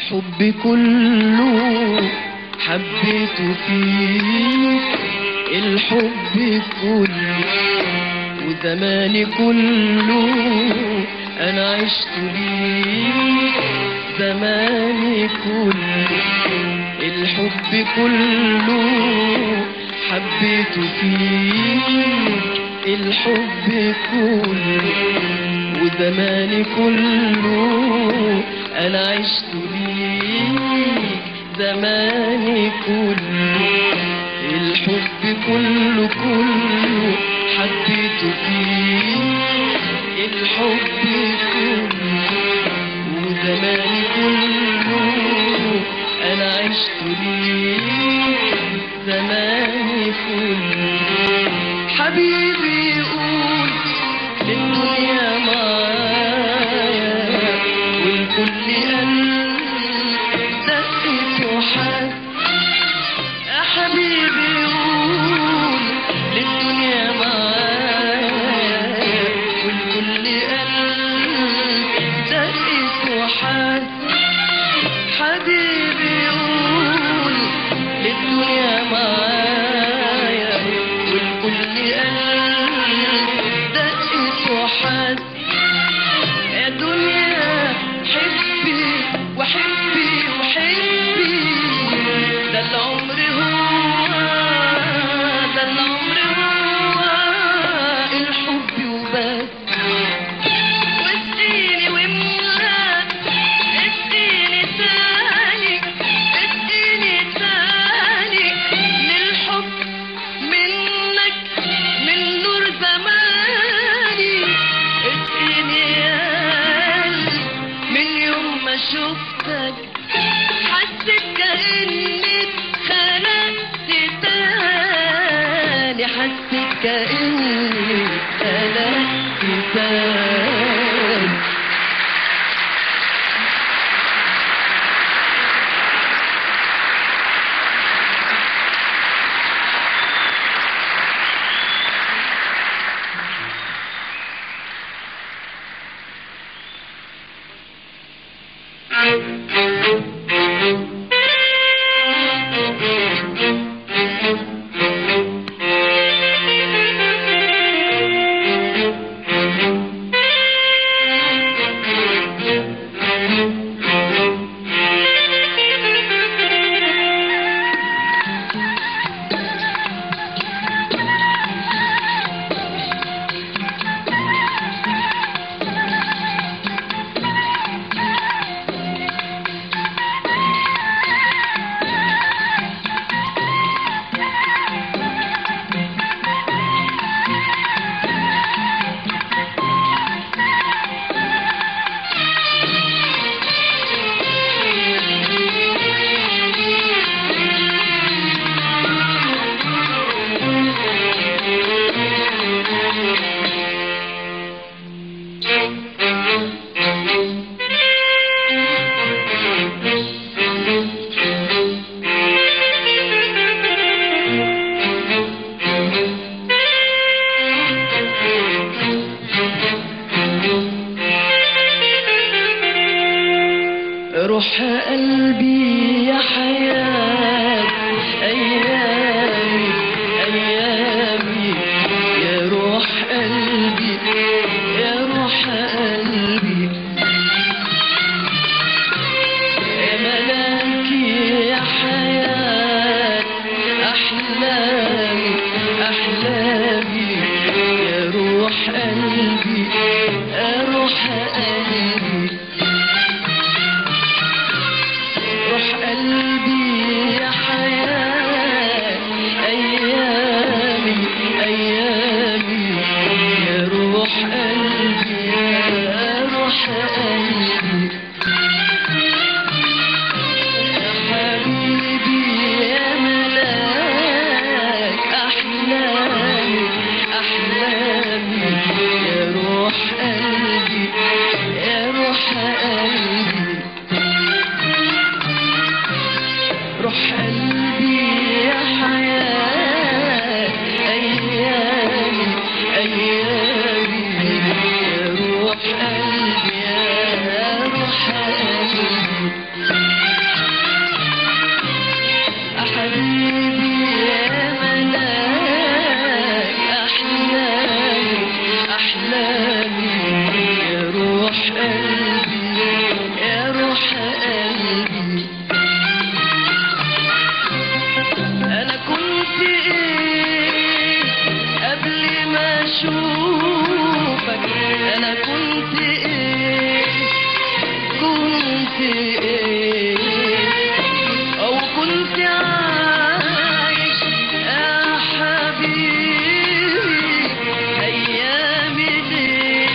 الحب كله حبيته فيك الحب كله وزماني كله انا عشت ليك زماني كله الحب كله حبيته فيك الحب كله وزماني كله انا عشت ليك زماني كله الحب كله كله حبيته فيك الحب كله وزماني كله انا عشت ليك زماني كله حبيبي يقول للدنيا معايا والكل قلب دقت وحاس يا حبيبي يقول للدنيا معايا والكل قلب دقت وحاس حبيبي يقول للدنيا معايا والكل قلب دقت وحاس يا دنيا حبي وحبي وحبي ده العمر هو ده العمر هو الحب وبس واديني واملا اديني تاني اديني تاني للحب منك من نور زماني اديني يا قلبي من يوم ما شفتك حسيت كأني اتخلقت تاني حسيت كأني اتخلقت تاني روح قلبي يا حياة أيامي أيامي يا روح قلبي يا روح قلبي يا ملاكي يا حياة أحلامي أحلامي يا روح قلبي يا روح قلبي روح قلبي يا حياة قلبي انا كنت ايه قبل ما اشوفك انا كنت ايه كنت ايه او كنت عايش يا حبيبي ايامي ليه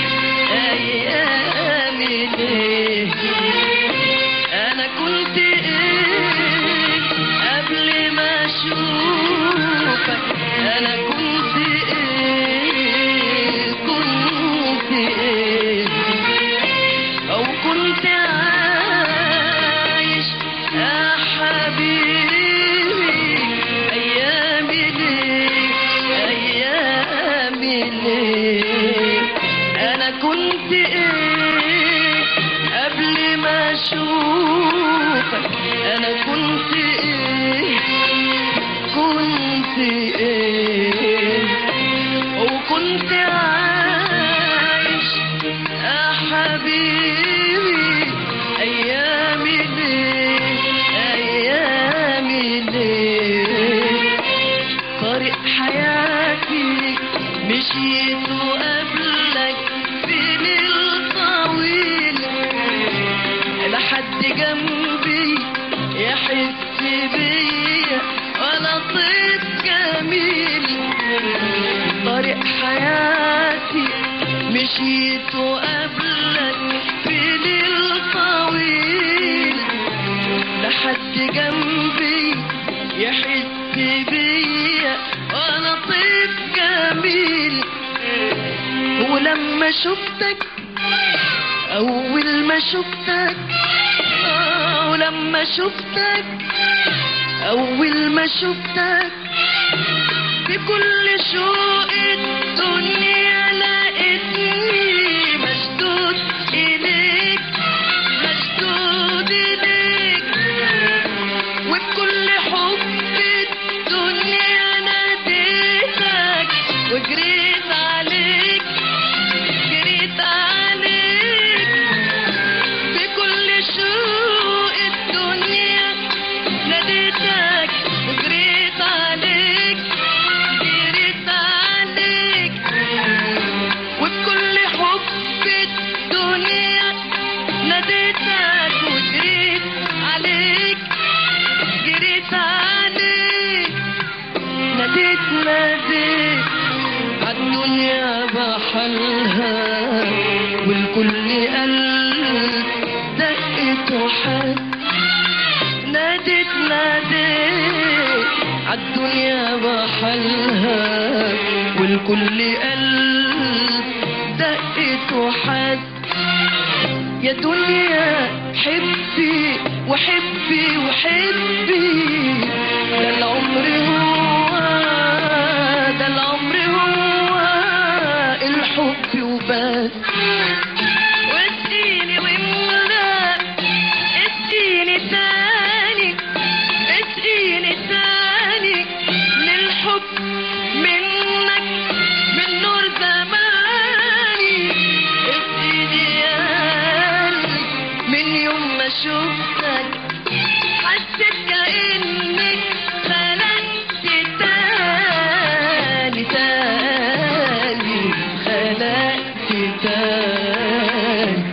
ايامي ليه انا كنت ايه قبل ما اشوفك انا كنت ايه كنت ايه او كنت عايش يا حبيبي ايامي ليه ايامي ليه انا كنت ايه قبل ما اشوفك انا كنت ايه كنت ايه وكنت عايش يا حبيبي ايامي ليه ايامي ليه طريق حياتي مشيت وقبلك في ليل طويل لحد جنبي يحس بيا وانا طيب جميل طريق حياتي مشيت وقبلك في ليل طويل لحد جنبي يحس بيا وانا طيب جميل ولما شفتك اول ما شفتك آه، ولما شفتك اول ما شفتك بكل شوق الدنيا لقيتني مشدود اليك مشدود اليك وبكل حب الدنيا ناديتك وجريت عليك جريت عليك بكل شوق الدنيا ناديتك وجريت عليك جريت عليك وبكل حب الدنيا ناديتك وجريت عليك جريت عليك ناديت ناديت عالدنيا بحالها والكل قلب دقت وحد ناديت ناديت عالدنيا بحالها والكل قلب دقت وحد يا دنيا حبي وحبي وحبي ده العمر هو ده العمر هو الحب وبس واديني واملا اديني تاني اديني تاني للحب منك من نور زماني اديني يا قلبي من يوم ما شفتك حسيت كأني خلقت تاني تاني خلقت تاني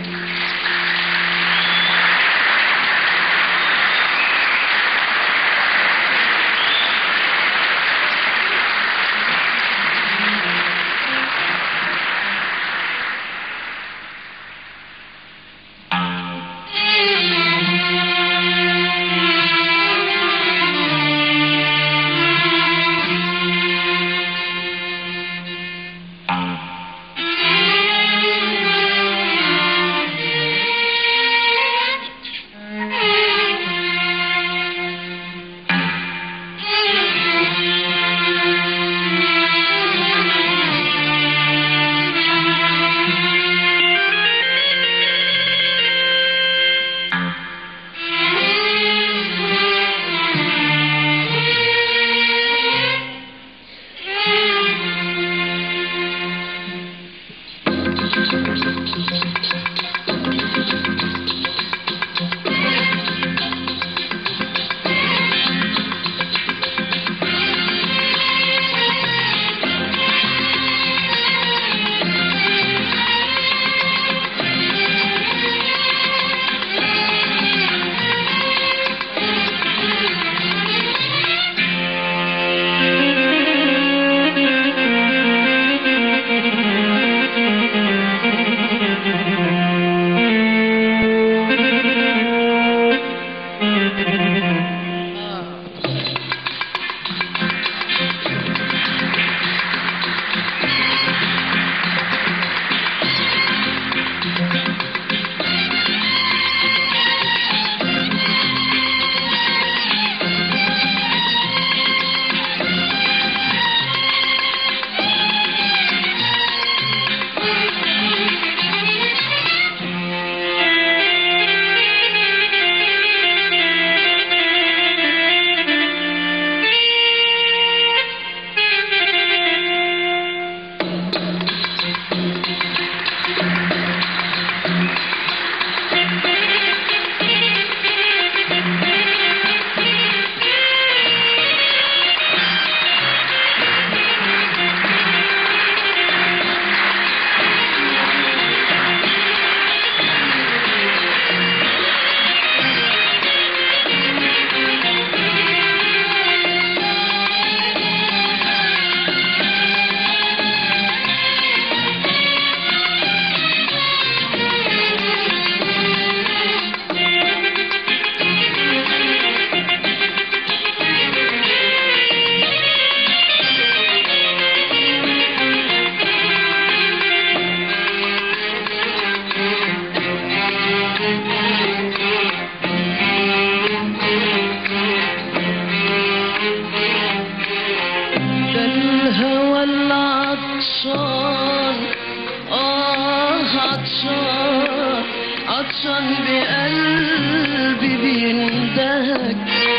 عطشان بقلبي بيندهك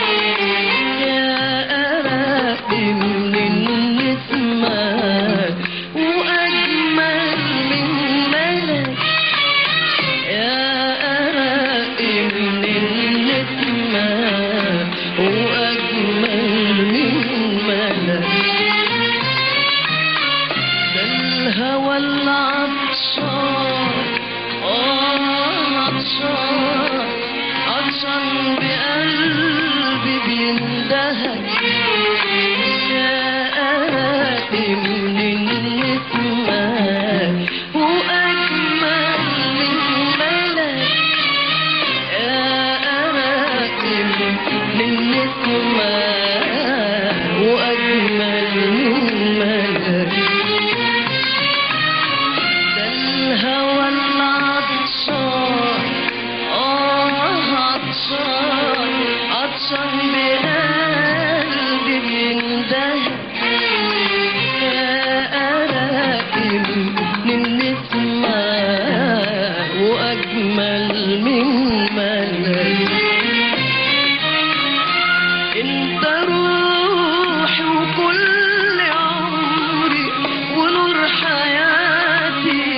يا أرق من النسمة وأجمل من ملك يا أرق من النسمة وأجمل من ملك ده الهوى العطشان آه عطشان عطشان بقلبي بيندهك يا قاتل من النسمة وأجمل من ملك يا قاتل من النسمة وأجمل من ملك ده الهوى العطشان آه عطشان عطشان بقلبي بيندهك يا أراقب من نسمة وأجمل من ملك انت روحي وكل عمري ونور حياتي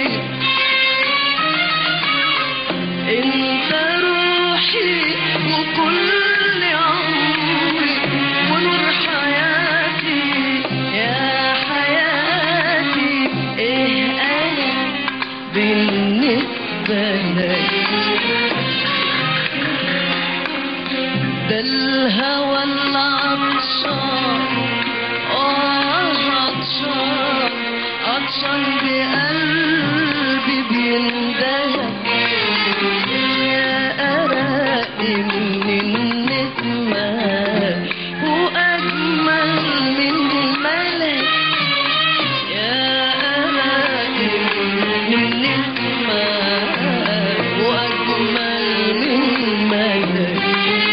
انت روحي وكل عمري ونور حياتي يا حياتي ايه انا بالنسبة لك ده الهوى العطشان آه عطشان عطشان بقلبي بيندهك يا أراقي من النسمة وأجمل من ملك يا أراقي من النسمة وأجمل من ملك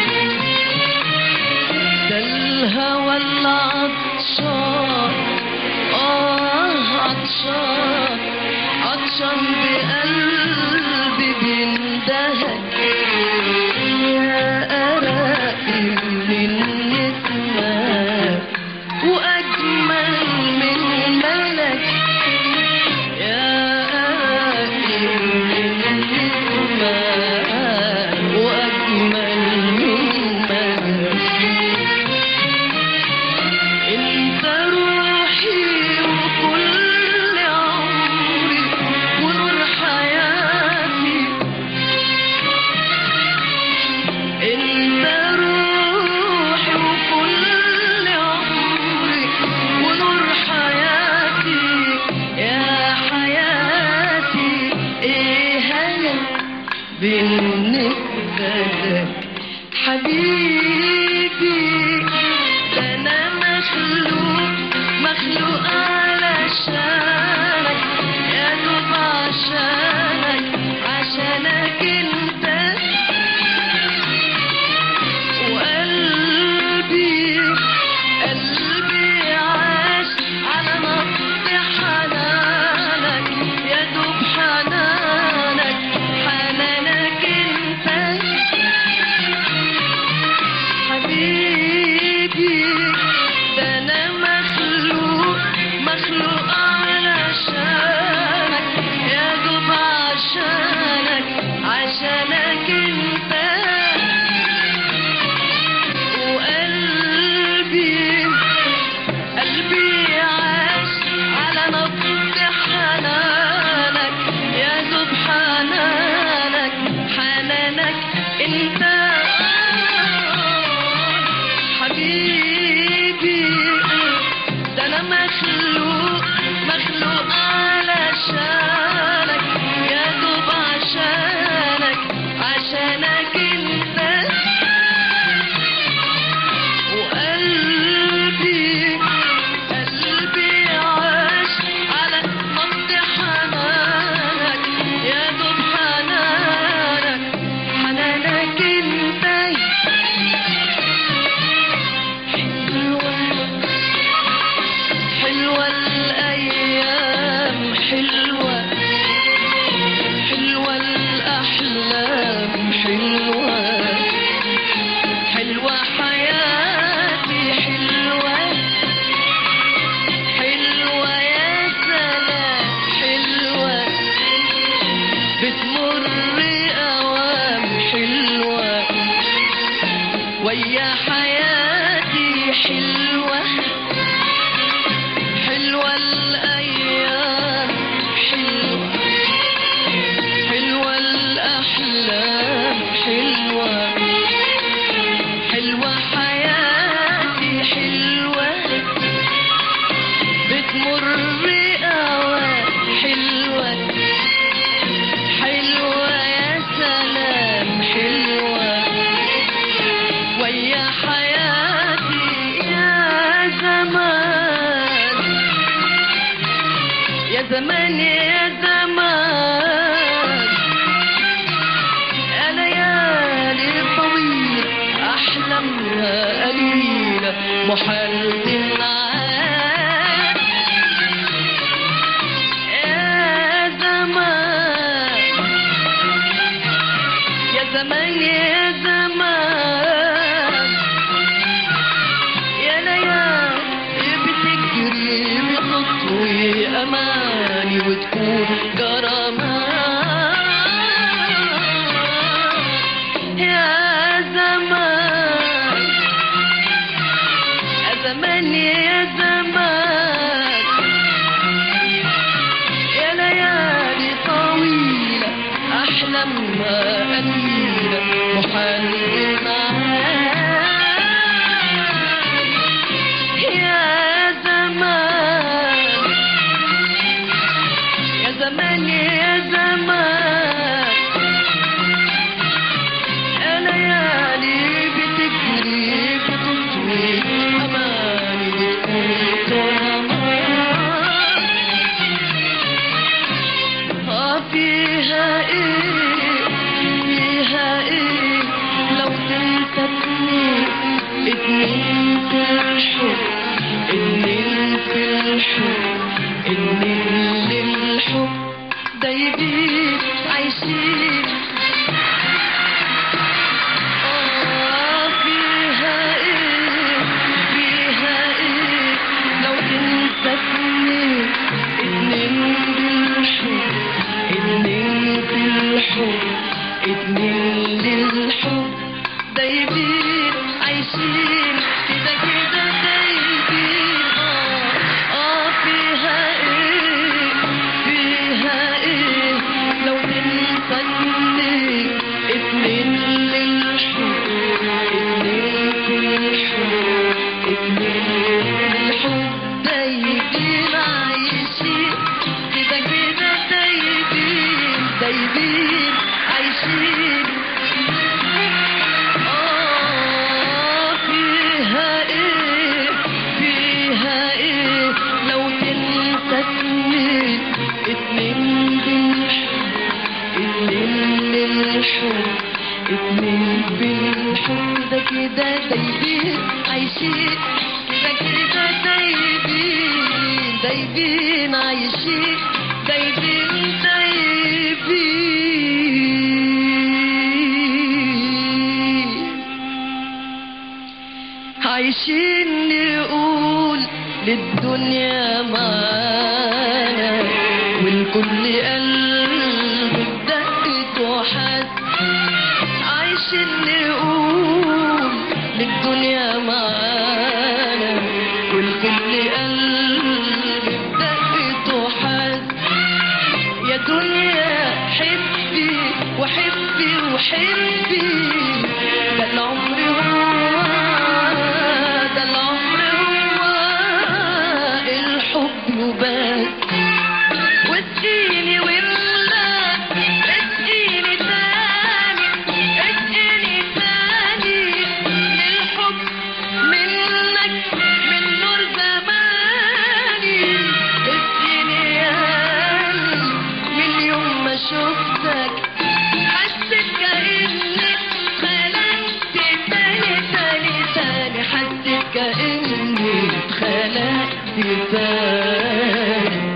ده الهوى العطشان آه عطشان عطشان بقلبي بيندهك يا أراقي من النسمة وأجمل من ملك يا أراقي من النسمة وأجمل من ملك انت روحي وكل عمري ونور حياتي انت روحي وكل عمري ونور حياتي يا حياتي ايه انا بالنسبة لك حبيبي ده انا مخلوق مخلوق علشانك يا دوب عشانك عشانك انت وقلبي قلبي عاش على نبض حنانك يا دوب حنانك حنانك انت حبيبي ده انا مخلوق مخلوق علشانك يا دوب عشانك عشانك انت وقلبي قلبي عاش على نبض حنانك يا دوب حنانك حنانك انت حبيبي ده انا مخلوق مخلوق علشانك يا دوب عشانك عشانك انت وقلبي قلبي عاش على نبض حنانك يا دوب حنانك حنانك انت محال تمنعك يا زمان يا زمان يا زمان يا ليالي بتجري بتطوي اماني وتكون كرامات يا زمان يا زمان يا زمان يا ليالي طويلة أحلامها قليلة محال معاك يا زمان يا زمان يا زمان يا ليالي بتجري بتطوي أماني بتكون كرامات آه فيها ايه فيها ايه لو تنسى اتنين اتنين في الحب اتنين في الحب اتنين للحب دايبين عايشين آه فيها ايه فيها ايه لو تنسى اتنين اتنين بالحب اتنين بالحب اتنين للحب دايبين عايشين كده كده دايبين اه اه فيها ايه فيها ايه لو تنسى اتنين اتنين للحب اتنين بالحب اتنين للحب دايبين عايشين كده كده دايبين دايبين عايشين آه فيها ايه فيها ايه لو تنسى اتنين اتنين بالحب اتنين للحب اتنين بالحب ده كده دايبين عايشين ده كده دايبين دايبين عايشين دايبين دايبين عايشين نقول للدنيا معانا والكل قلب بدقته حد عايشين نقول للدنيا معانا والكل قلب بدقته حد يا دنيا حبي وحبي وحبي ده العمر هو ده العمر هو الحب وبس واديني واملا اديني تاني اديني تاني للحب منك من نور زماني اديني يا قلبي من يوم ما شفتك حسيت كأني خلقت تاني تاني تاني حسيت كأني خلقت تاني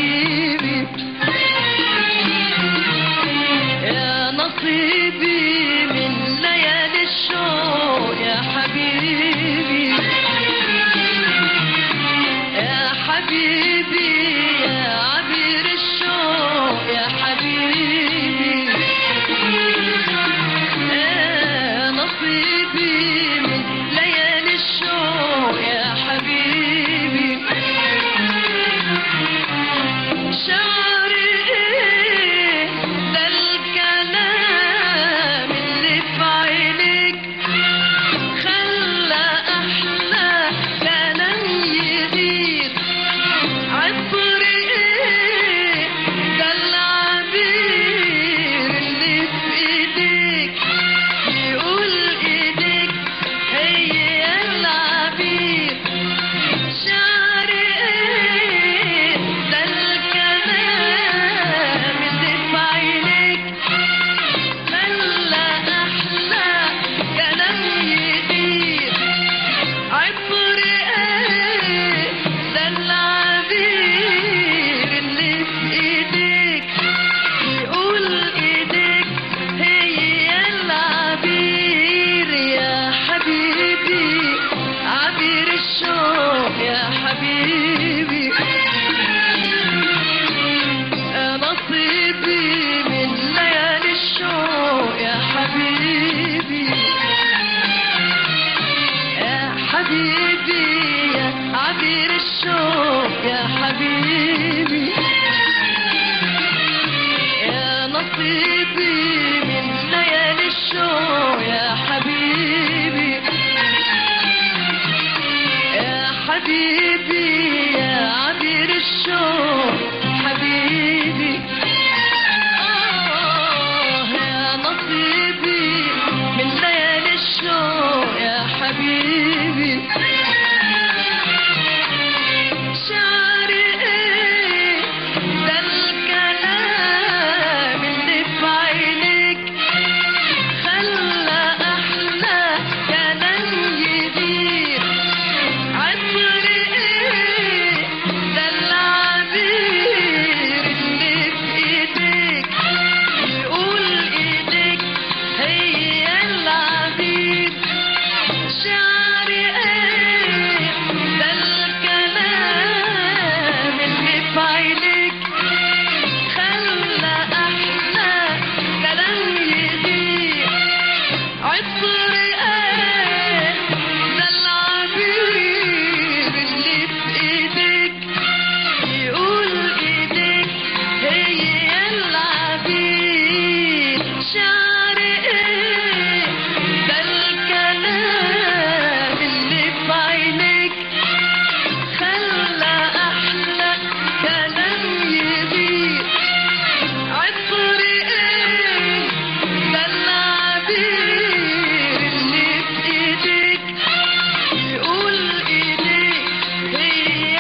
حبيبي يا نصيبي من ليالي الشوق يا حبيبي يا حبيبي يا عبير الشوق يا حبيبي يا نصيبي من ليالي الشوق يا حبيبي شعري ايه ده الكلام اللي في عينيك خلى احلى كلام يغير عطري ايه ده العبير اللي في ايديك يقول ايديك هي العبير شعري ايه ده الكلام اللي في عينيك خلى احلى كلام يدير عطري ايه ده العبير اللي في ايديك يقول ايديك هي العبير يا حبيبي عبير الشوق يا حبيبي يا نصيبي من ليالي الشوق يا حبيبي يا حبيبي يا عبير الشوق يا حبيبي يا نصيبي من ليالي الشوق يا حبيبي يا حبيبي يا عبير الشوق حبيبي آه يا نصيبي من ليالي الشوق يا حبيبي شعري ايه ده الكلام اللي في عينيك خلى احلى كلام يدير عطري ايه ده العبير اللي في ايديك يقول ايديك هي العبير شعري ايه ده الكلام اللي في عينيك خلى احلى كلام يدير عطري ايه ده العبير اللي في ايديك يقول ايديك هي العبير شعري ايه ده الكلام اللي في عينيك خلى احلى كلام يغير عطري ايه ده العبير اللي في ايديك يقول ايديك هي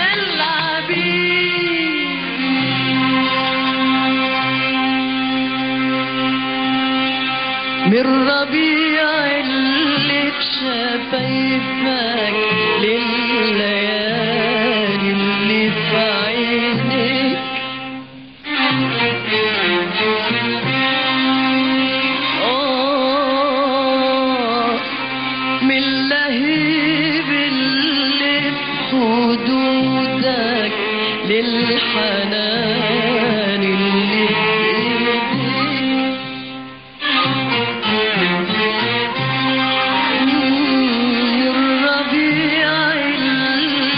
العبير من ربيع اللي في شفايفك لليالي اللي في عينيك آه من لهيب اللي في خدودك للحنان اللي في ايديك الربيع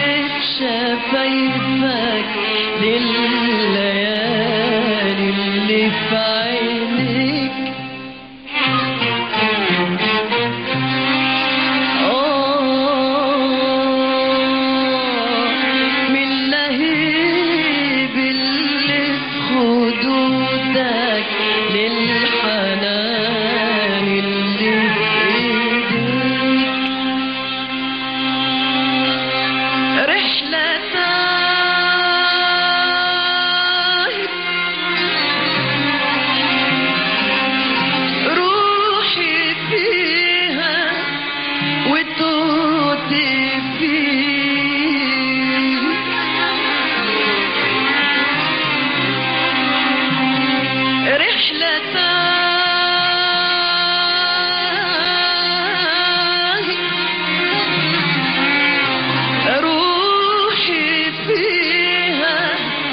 ليلتاه روحي فيها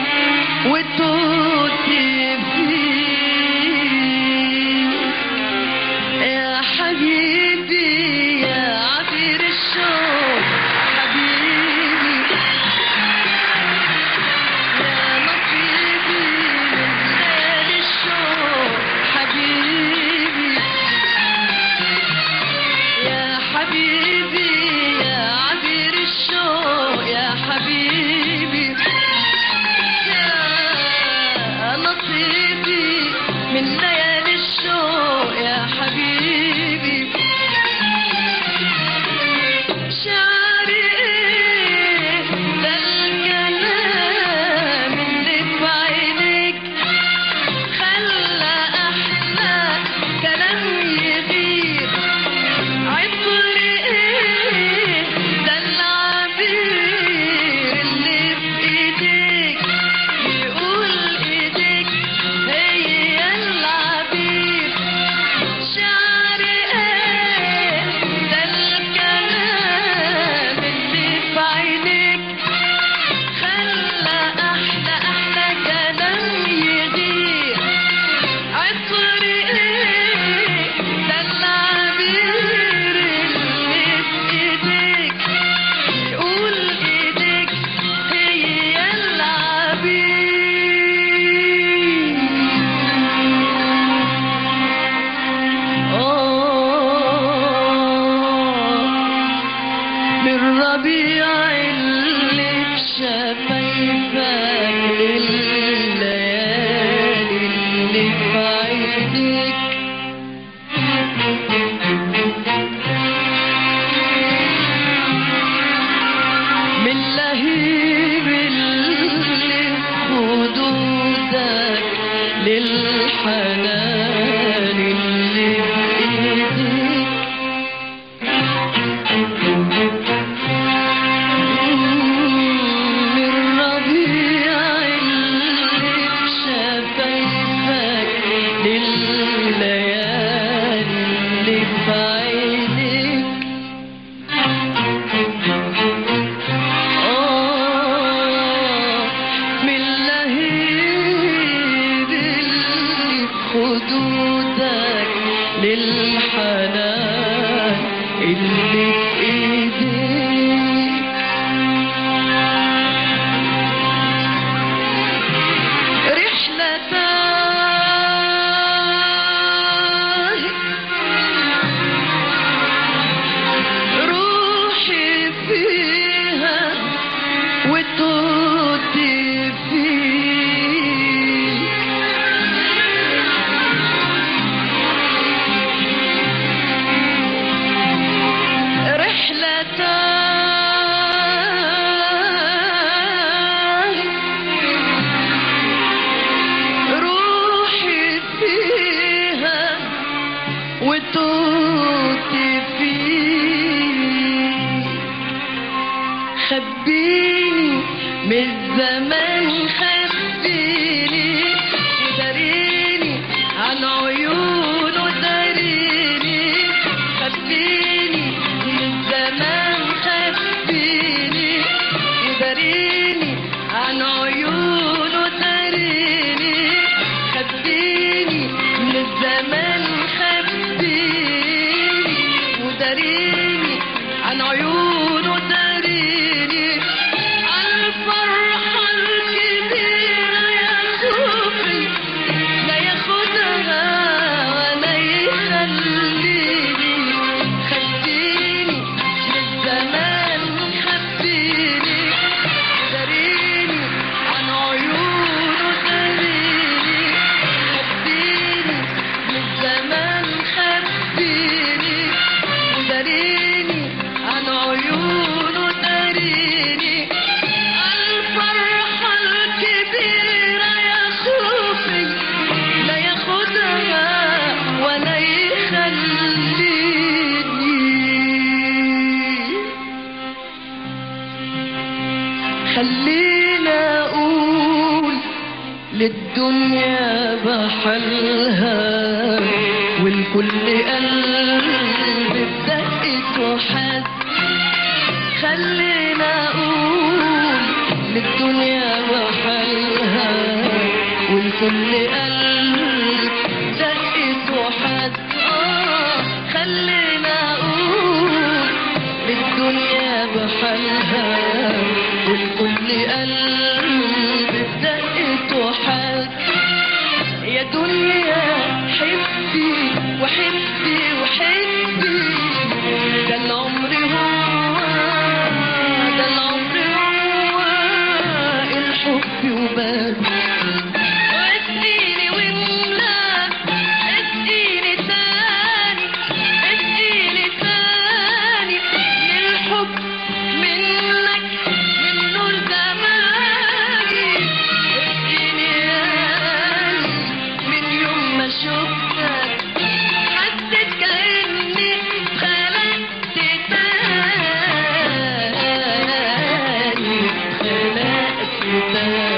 وتوتي فيه يا حبيبي يا عبير الشوق حبيبي يا نصيبي من ليالي الشوق حبيبي يا حبيبي يا عبير الشوق يا حبيبي يا نصيبي من ليالي الشوق يا حبيبي شعري ايه ده الكلام اللي في عينيك خلى احلى كلام يغير عطري ايه ده العبير اللي في ايديك يقول ايديك هي العبير شعري ايه ده الكلام اللي في عينيك خلى احلى احلى كلام يغير عطري ايه ده العبير اللي في ايديك يقول ايديك هي العبير بالربيع اللي في شفايفك الليالي اللي في عينيك من لهيب اللي في خدودك للحنان اللي في ايديك من ربيع اللي في شفايفك لليالي اللي في عينيك آه من لهيب اللي في للدنيا بحلها والكل قلب بدقت وحد خلينا اقول للدنيا بحلها والكل قلب دقت وحد آه خلينا اقول للدنيا بحلها والكل قلب دقت وحد يا دنيا حبي وحبي وحبي ده العمر هو ده العمر هو الحب وبس اديني واملا اديني تاني اديني تاني من الحب منك من نور زماني اديني قلبي من يوم ما شفتك حسيت كأني خلقت تاني خلقت تاني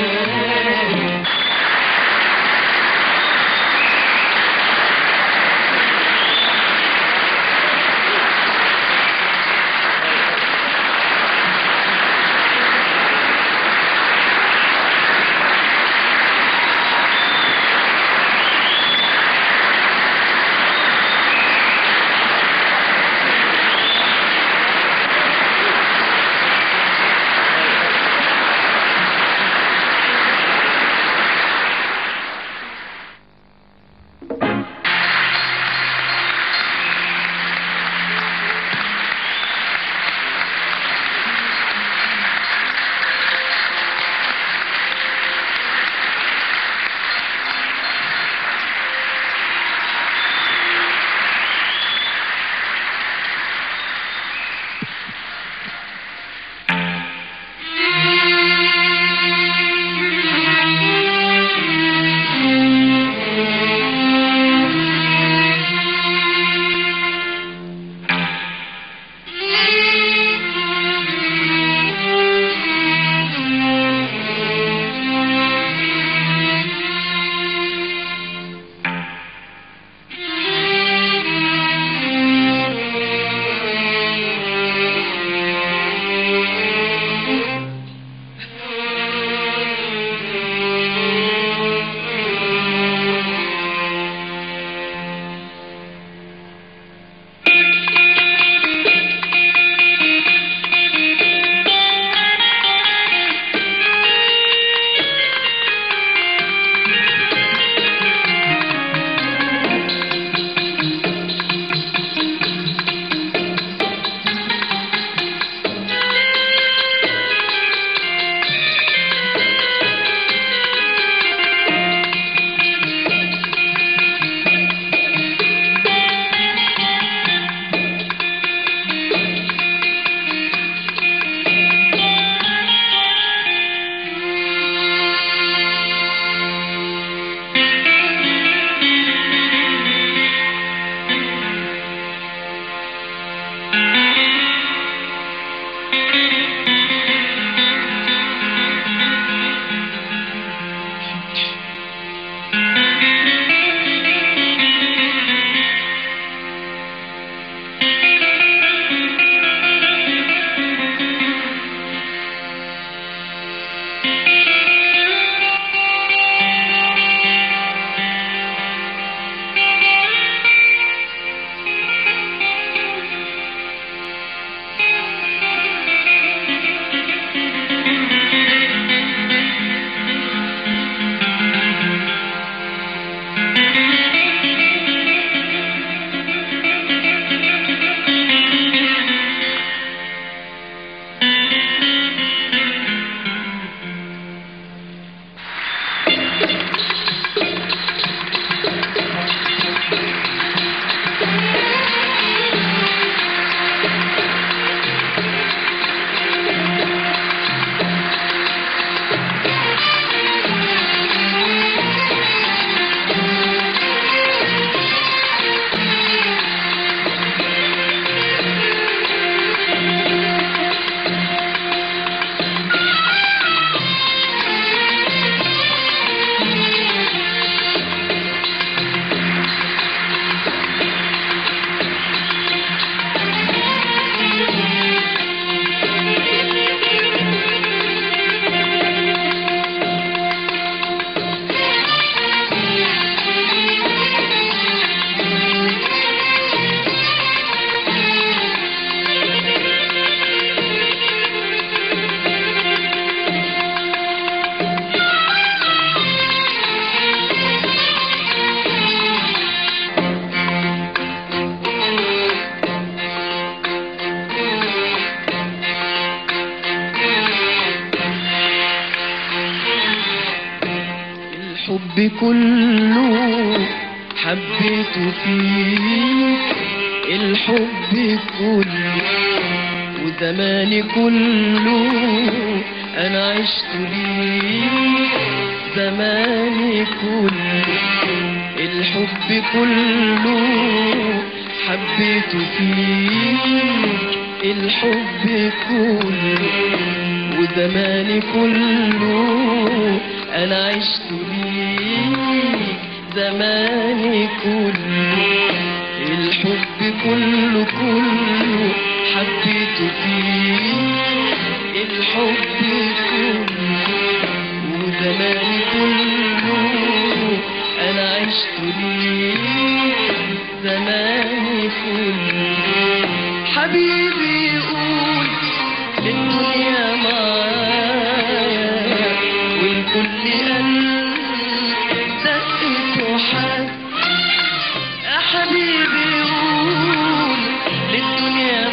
الحب كله حبيته فيك الحب كله وزماني كله انا عشت ليك زماني كله الحب كله حبيته فيك الحب كله وزماني كله انا عشت ليك زماني كله الحب كله كله حبيته فيك الحب كله وزماني كله انا عشت ليك زماني كله حبيبي يقول للدنيا معايا والكل قلب دقت وحاس يا حبيبي يقول للدنيا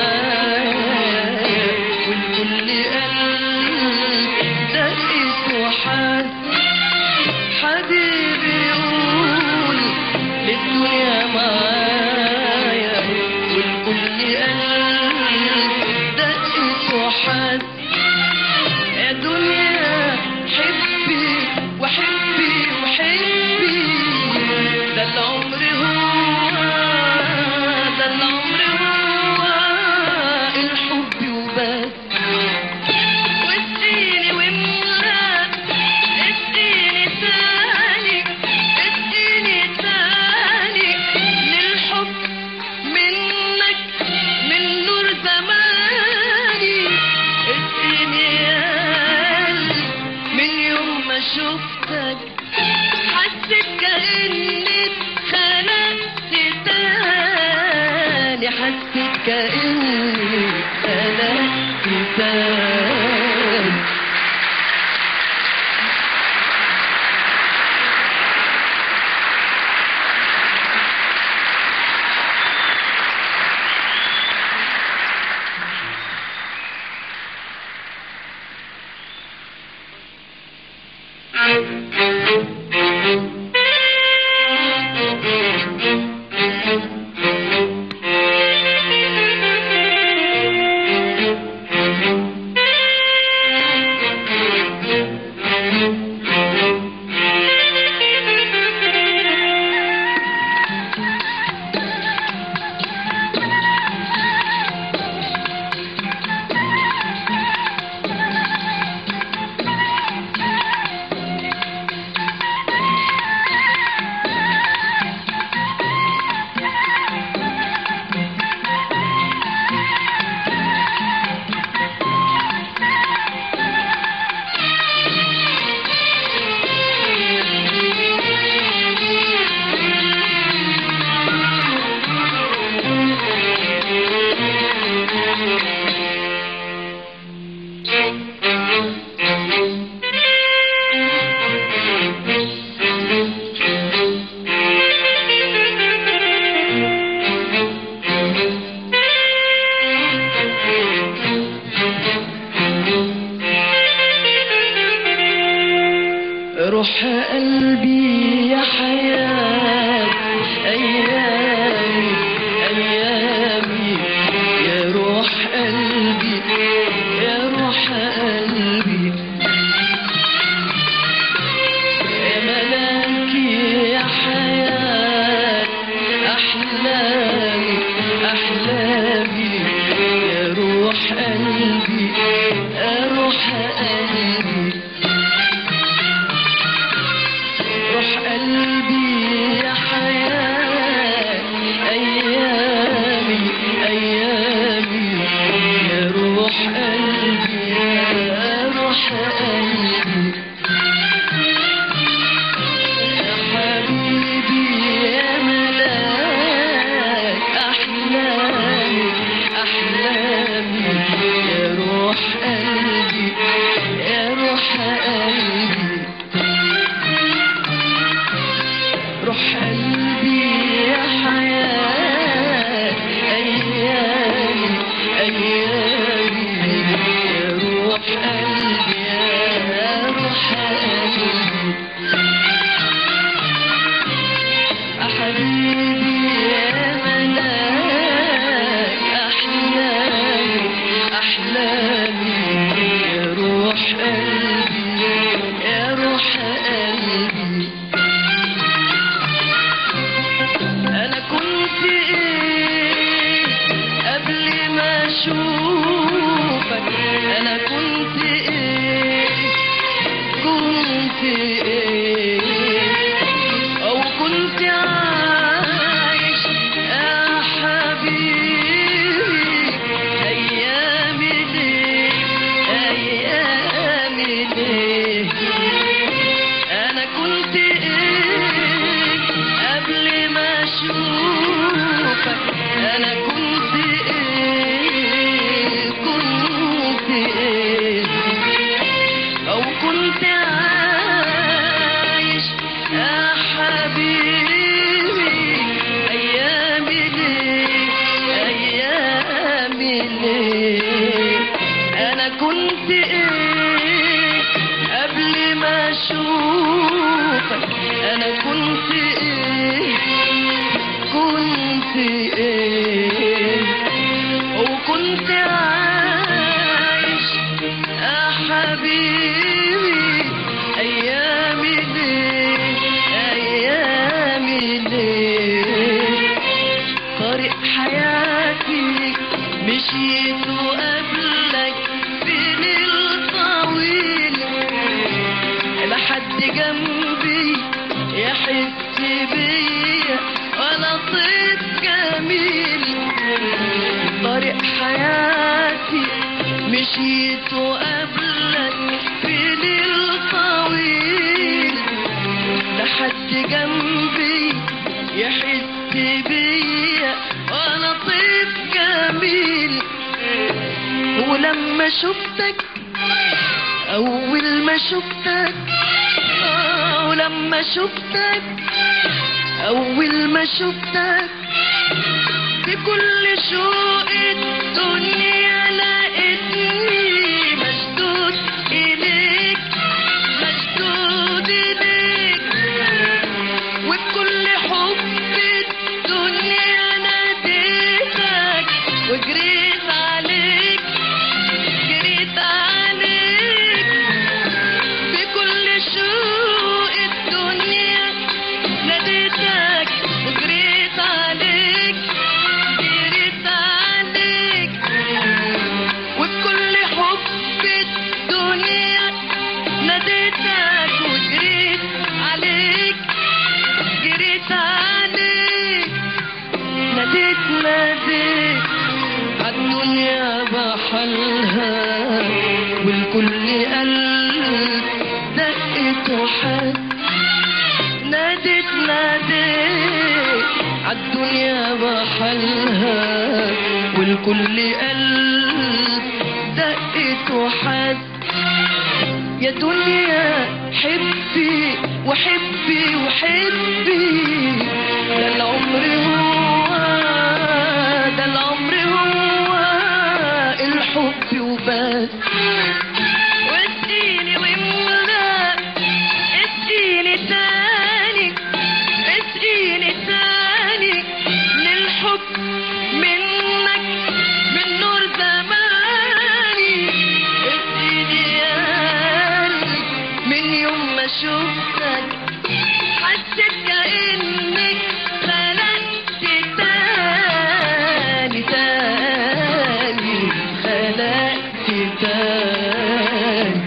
معايا والكل قلب دقت وحاس حبيبي يقول للدنيا معايا والكل قلب دقت وحاس يا دنيا حبي وحبي وحبي ده العمر هو ده العمر هو الحب وبس واديني واملا اديني تاني اديني تاني للحب منك من نور زماني اديني يا قلبي من يوم ما شفتك حسيت كأني اتخنقت تاني حسيت كأني اتخنقت تاني روح قلبي يا حياة أيامي أيامي يا روح قلبي يا روح قلبي يا ملاكي يا حياة أحلامي أحلامي يا روح قلبي يا روح قلبي روح قلبي يا حياة أيامي أيامي يا روح قلبي يا روح قلبي يا حبيبي يا ملاك أحلامي أحلامي يا روح قلبي يا روح قلبي جنبي يحس بيا وانا طيب جميل طريق حياتي مشيت قبلك في ليل طويل لحد جنبي يحس بيا وانا طيب جميل ولما شفتك اول ما شفتك آه، ولما شفتك اول ما شفتك بكل شوق الدنيا لقيتني مشدود إليك مشدود إليك وبكل حب الدنيا ناديتك وجريت عليك جريت عليك بكل شوق الدنيا ناديتك وجريت عليك جريت عليك وبكل حب الدنيا ناديتك وجريت عليك جريت عليك ناديت ناديت عالدنيا بحالها والكل قلب دقت وحد ناديت ناديت عالدنيا بحالها والكل قلب دقت وحد يا دنيا حبي وحبي وحبي ده العمر هو ده العمر هو الحب وبس واديني واملا اديني تاني اسقيني تاني للحب منك من نور زماني اديني يا قلبي من يوم ما شفتك حسيت كأني خلقت تاني تاني خلقت تاني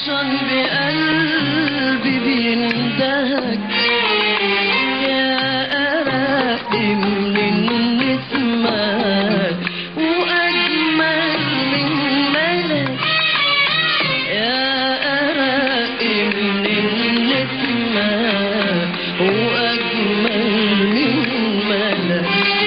عطشان بقلبي بيندهك يا أرق من النسمات وأجمل من ملك يا أرق من النسمات وأجمل من ملك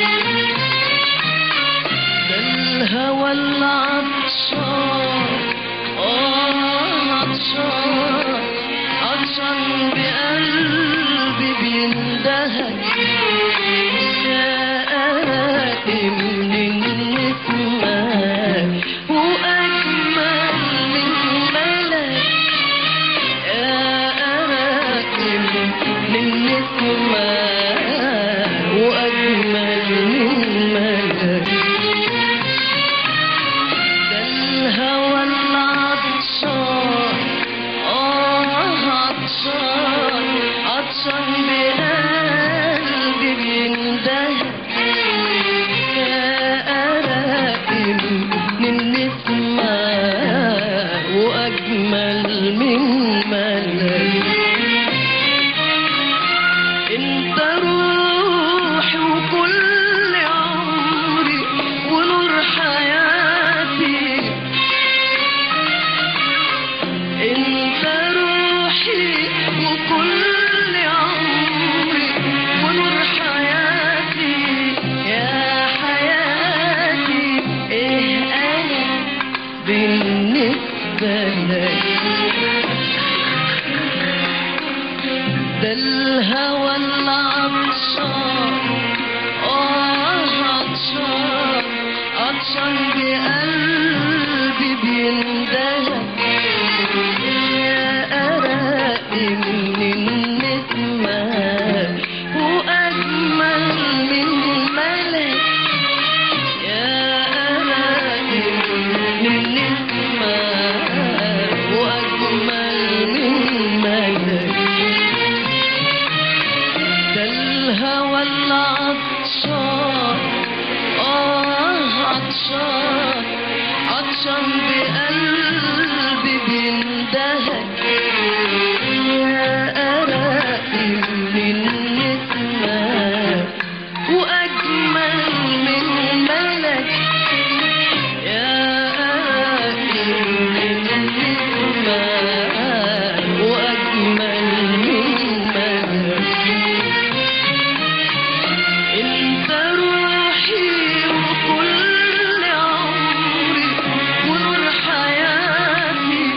ده الهوى العطشان آه عطشان عطشان بقلبي بيندهك يا قاتم من النسمات وأجمل من ملك يا قاتم من النسمات وأجمل من ملك ده الهوى العطشان آه عطشان عطشان بقلبي بيندهك يا أراقم من نسمة وأجمل من ملك انت روحي وكل عمري ونور حياتي انت روحي وكل عمري ونور حياتي يا حياتي ايه انا بالنسبة لك ده الهوى العطشان آه عطشان عطشان بقلبي بيندهك يا أراقي من النسمات وأجمل من ملك يا أراقي من النسمات وأجمل من ملك ده الهوى العطشان آه عطشان عطشان بقلبي بيندهك يا أراقي من نسمات وأجمل من ملك يا أراقي من نسمات وأجمل من ملك انت روحي وكل عمري ونور حياتي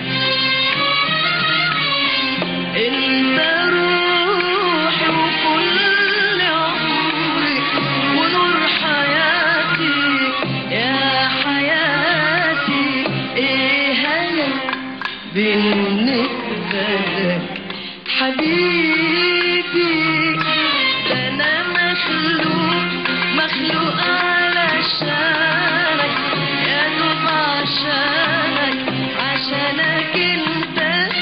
انت روحي وكل عمري ونور حياتي يا حياتي ايه انا بالنسبة لك حبيبي ده انا مخلوق مخلوق علشانك يا دوب عشانك عشانك انت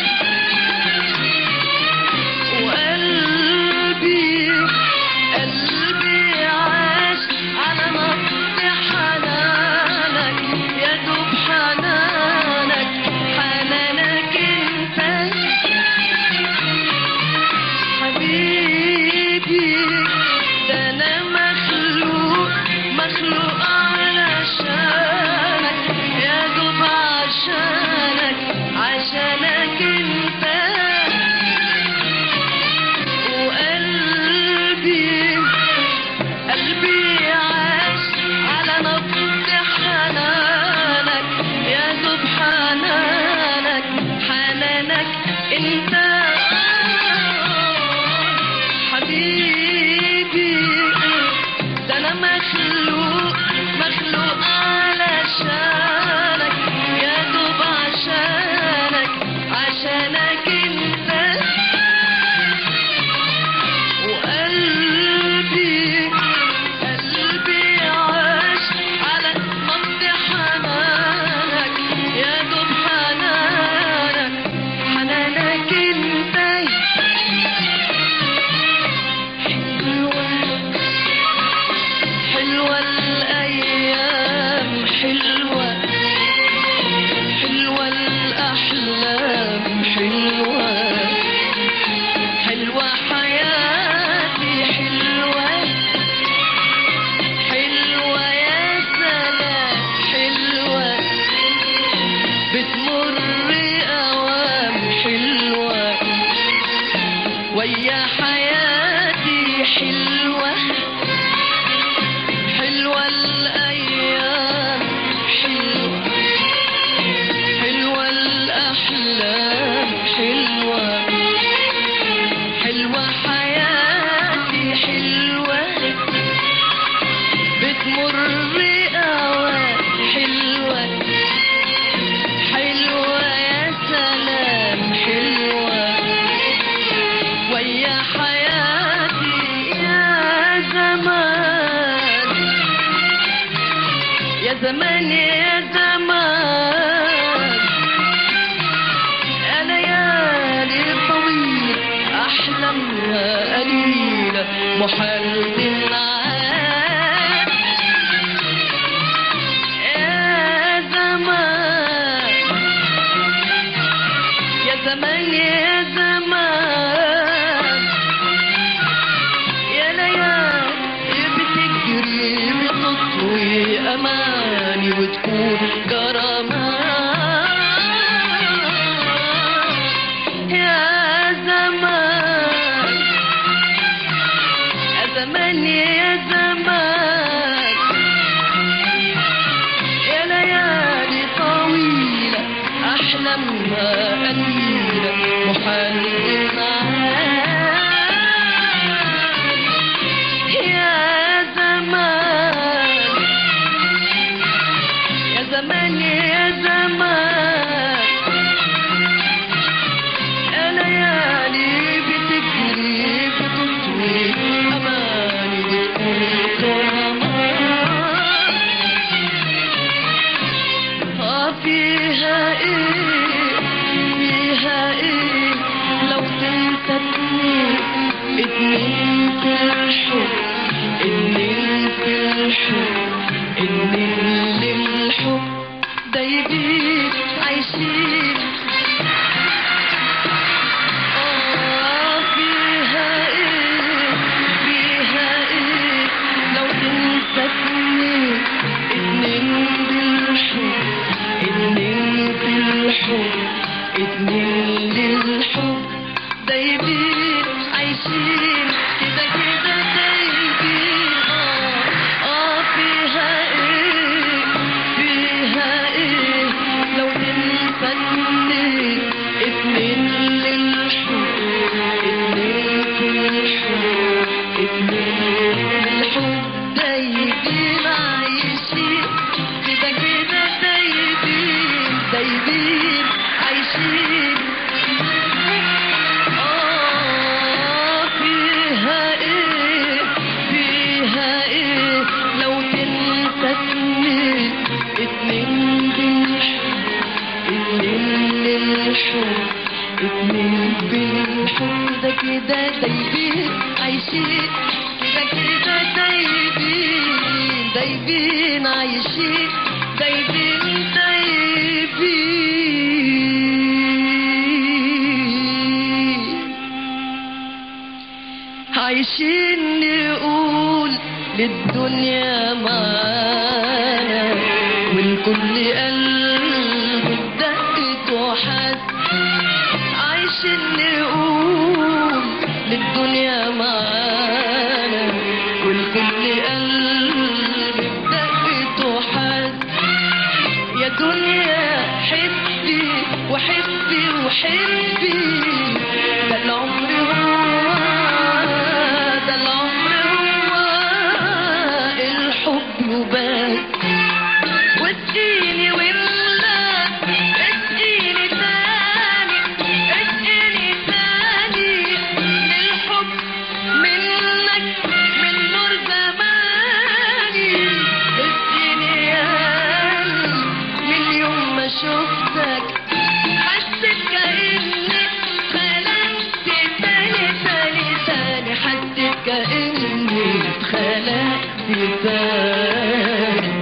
وقلبي قلبي عاش على نبض حنانك يا دوب حنانك حنانك انت ويا حياتي حلوة حلوة الأيام حلوة حلوة الأحلام حلوة حلوة حياتي حلوة بتمر أوان حلوة حلوة يا سلام حلوة ويا حياتي يا زمان يا زمان يا زمان يا ليالي طويلة أحلامها قليلة محال تنعاد يا زمان يا زمان يا زمان يا ليالي بتجري بتطوي أماني وتكون كرامات يا زمان يا زمان يا زمان يا ليالي طويلة أحلامها قليلة محال يا زمان يا زمان يا زمان يا ليالي بتجري بتطوي أماني بتكون كرامات آه فيها ايه فيها ايه لو تنسى اتنين اتنين في الحب اتنين في الحب اتنين للحب دايبين عايشين آه فيها ايه فيها ايه لو تنسى اتنين اتنين بالحب اتنين بالحب اتنين للحب دايبين عايشين كده كده دايبين اه اه فيها ايه فيها ايه لو تنسى اتنين اتنين للحب اتنين في الحب اتنين للحب دايبين عايشين كده كده دايبين دايبين عايشين آه فيها ايه فيها ايه لو تنسى اتنين اتنين بالحب اتنين للحب اتنين بالحب ده كده دايبين عايشين كده كده دايبين دايبين عايشين دايبين دايبين عايشين نقول للدنيا معانا والكل قلب بدقت وحس عايشين نقول للدنيا معانا والكل قلب بدقت وحس يا دنيا حبي وحبي وحبي ده العمر هو ده العمر هو الحب وبس واديني ولا اديني تاني اديني تاني للحب منك من نور زماني اديني يا من يوم ما شفتك حسيت كأني خلقت تاني تاني تاني حسيت كأني اتخلقت تاني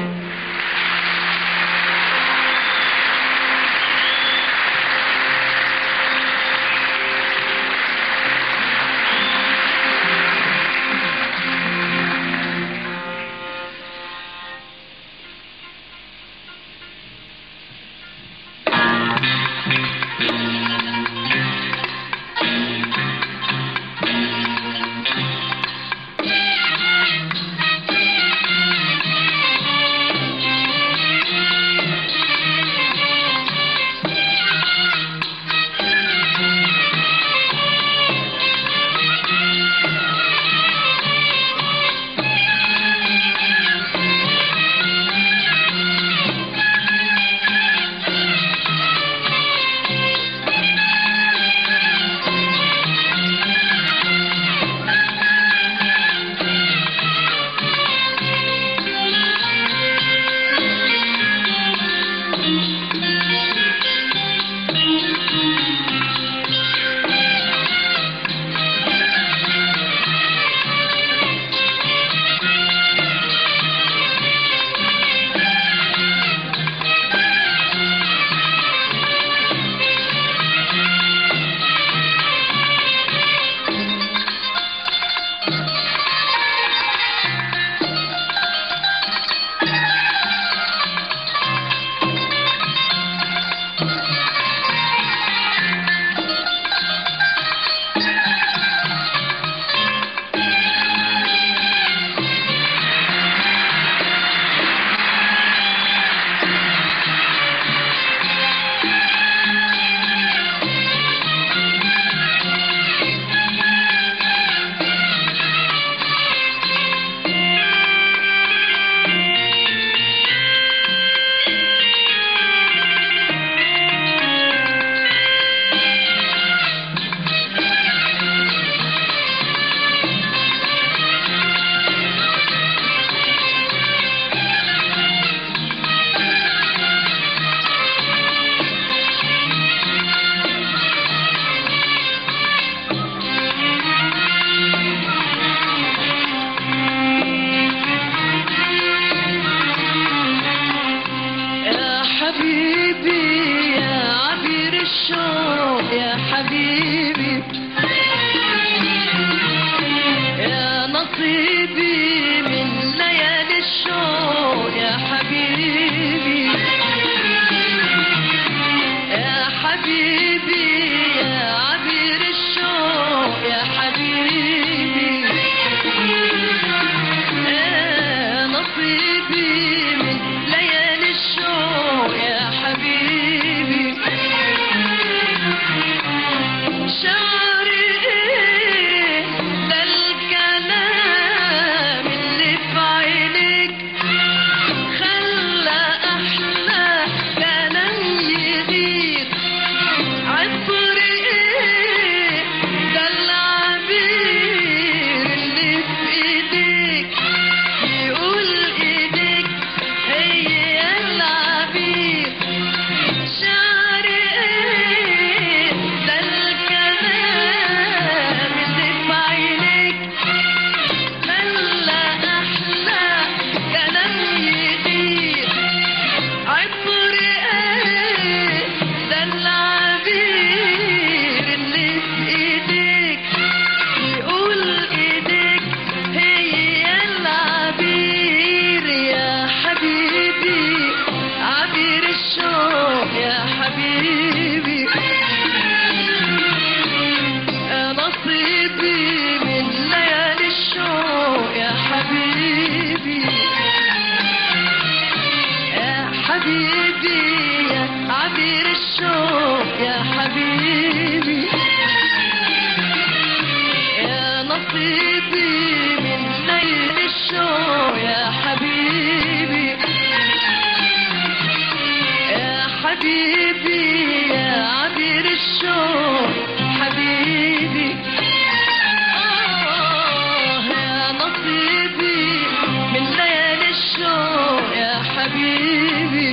حبيبي يا عبير الشوق حبيبي آه يا نصيبي من ليالي الشوق يا حبيبي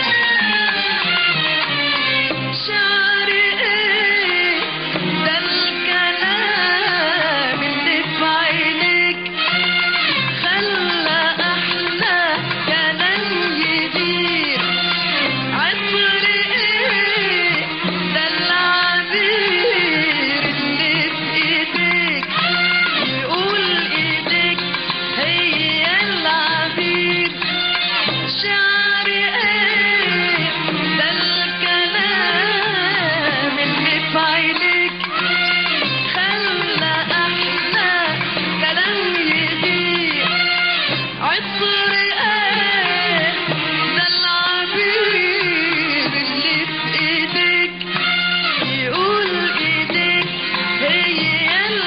شعري ايه ده الكلام اللي في عينيك خلى احلى كلام جديد عطري ايه ده العبير اللي في ايديك يقول ايديك هي العبير شعري ايه ده الكلام اللي في عينيك خلى احلى كلام يضيق عطر ايه ده العبير اللي في ايديك يقول ايديك هي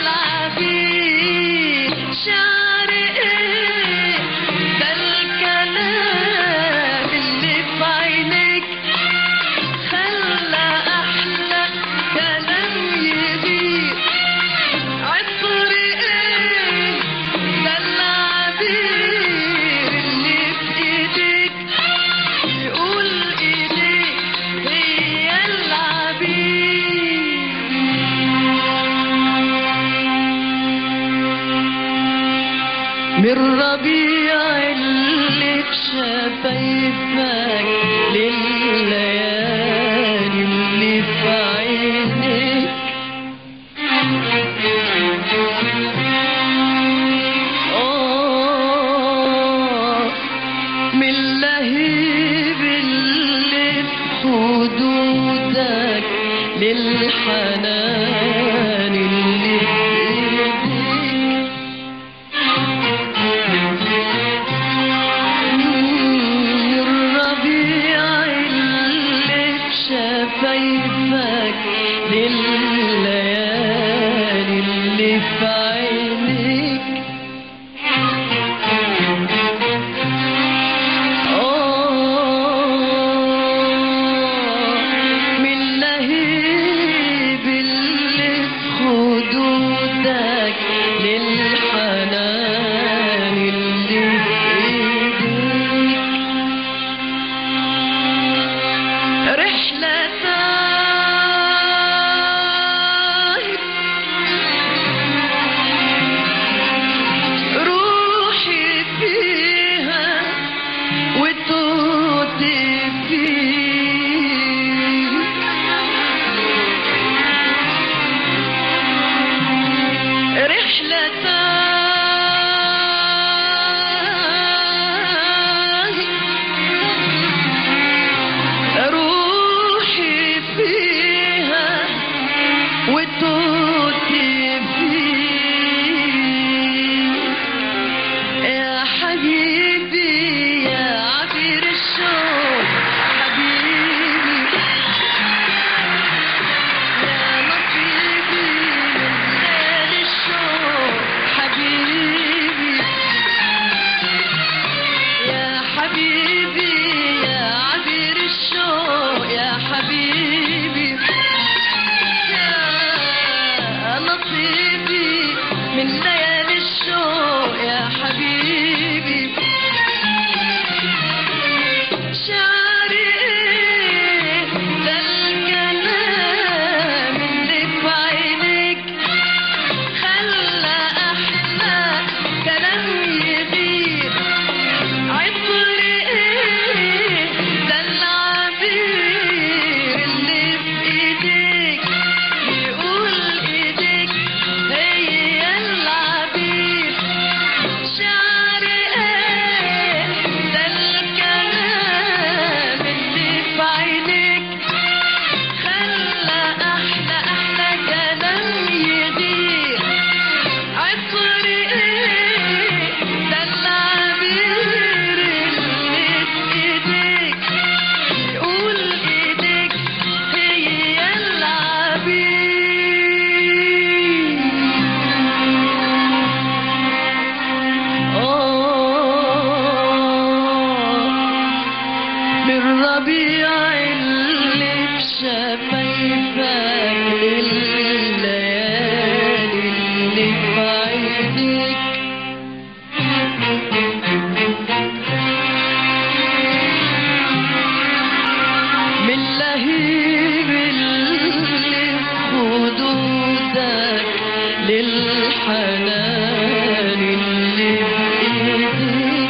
العبير شعري ايه ده الكلام اللي في عينيك خلى احلى كلام يضيق عطر ايه ده العبير اللي في ايديك يقول ايديك هي العبير من ربيع اللي في شفايفك لليالي اللي في عينيك آه من لهيب اللي في خدودك للحنان اللي في ايديك الربيع اللي في شفايفك لليالي اللي في عينيك آه من لهيب اللي في خدودك للحنان اللي في ايديك رحلة تاهت روحي فيها وتوتي فيه رحلة تاهت روحي فيها وتوتي فيه يا حبيبي يا عبير الشوق حبيبي يا نصيبي من ليالي الشوق حبيبي يا حبيبي يا عبير الشوق يا حبيبي يا نصيبي من ليالي الشوق يا حبيبي شعري ايه ده الكلام اللي في عينيك خلى احلى كلام يغير عطر ايه ده العبير اللي في ايديك يقول ايديك هي العبير للحنان اللي بإيديك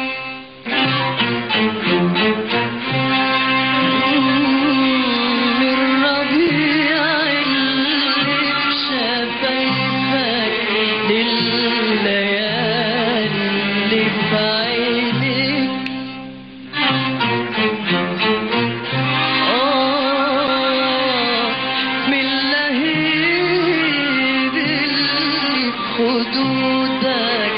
من ربيع اللي في شفايفك لليالي اللي في عينيك آه من لهيب اللي في خدودك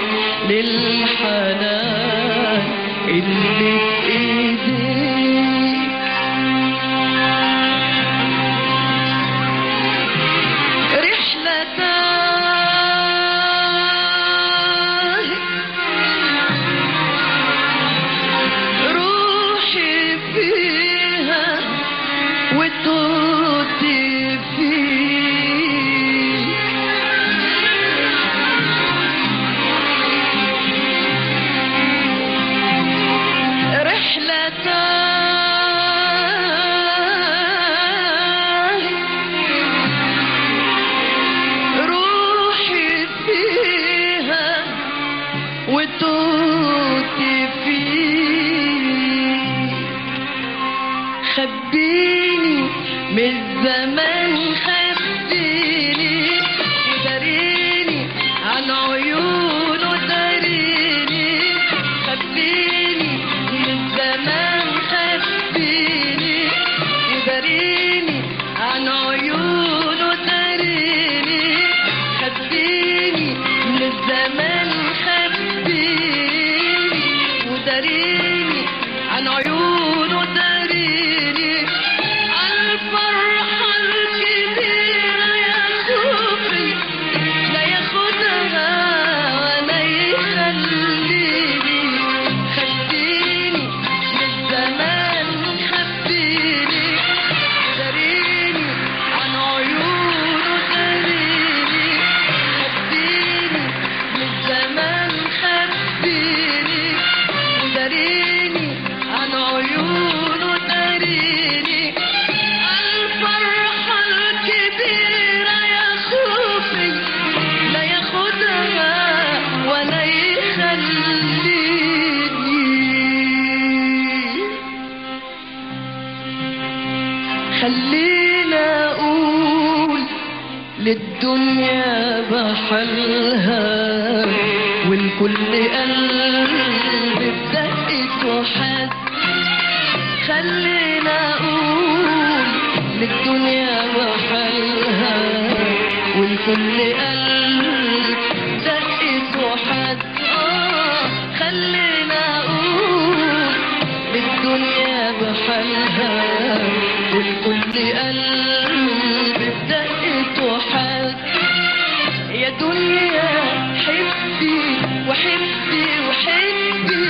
للحنان اللي في ايديك رحلة تاهت روحي فيها وتوتي فيك رحلة تاهت روحي فيها وتوتي فيك خبيني من الزمان خبيني داريني عن عيونه داريني خبيني من الزمان خبيني داريني عن عيونه داريني خبيني من الزمان خبيني وداريني عن عيونه داريني الفرحة الكبيرة يا خوفي لا ياخدها ولا يخليني خديني من زمان خبيني داريني عن عيونه داريني خديني من زمان خبيني وداريني عن عيونه داريني الفرحة الكبيرة يا خوفي لا ياخدها ولا يخليني خلينا اقول للدنيا بحالها والكل قلب بدقته حد خلينا اقول للدنيا بحالها والكل قلب دقته حد آه خلينا اقول للدنيا بحالها والكل قلب بدقته حد يا دنيا حبي وحبي وحبي